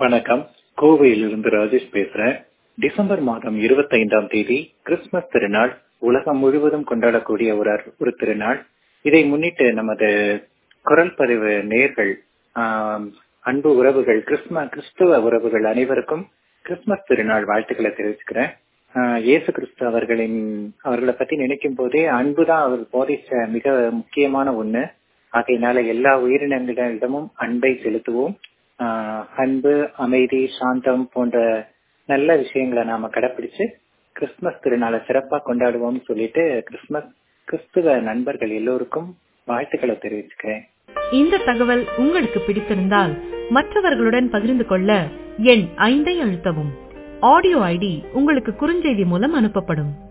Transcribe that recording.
வணக்கம் கோவையிலிருந்து ராஜேஷ் பேசுறேன் டிசம்பர் மாதம் இருபத்தைந்தாம் தேதி கிறிஸ்துமஸ் திருநாள் உலகம் முழுவதும் கொண்டாடக்கூடிய ஒரு அற்- ஒரு திருநாள் இதை முன்னிட்டு நமது குரல் பதிவு நேர்கள் அன்பு உறவுகள் கிறிஸ்தும கிறிஸ்துவ உறவுகள் அனைவருக்கும் கிறிஸ்துமஸ் திருநாள் வாழ்த்துக்களை தெரிவிச்சுக்கிறேன் ஆஹ் இயேசு கிறிஸ்து அவர்களின் அவர்களை பத்தி நினைக்கும் போதே அன்புதான் அவர் போதிச்ச மிக முக்கியமான ஒண்ணு ஆகையினால எல்லா உயிரினங்களிடமும் அன்பை செலுத்துவோம் ஆஹ் அன்பு அமைதி சாந்தம் போன்ற நல்ல விஷயங்களை நாம கடைபிடிச்சு கிறிஸ்துமஸ் திருநாளை சிறப்பா கொண்டாடுவோம்னு சொல்லிட்டு கிறிஸ்துமஸ் கிறிஸ்துவ நண்பர்கள் எல்லோருக்கும் வாழ்த்துக்களை தெரிவிச்சுக்கிறேன் இந்த தகவல் உங்களுக்கு பிடித்திருந்தால் மற்றவர்களுடன் பகிர்ந்து கொள்ள எண் ஐந்தை அழுத்தவும் ஆடியோ ஐடி உங்களுக்கு குறுஞ்செய்தி மூலம் அனுப்பப்படும்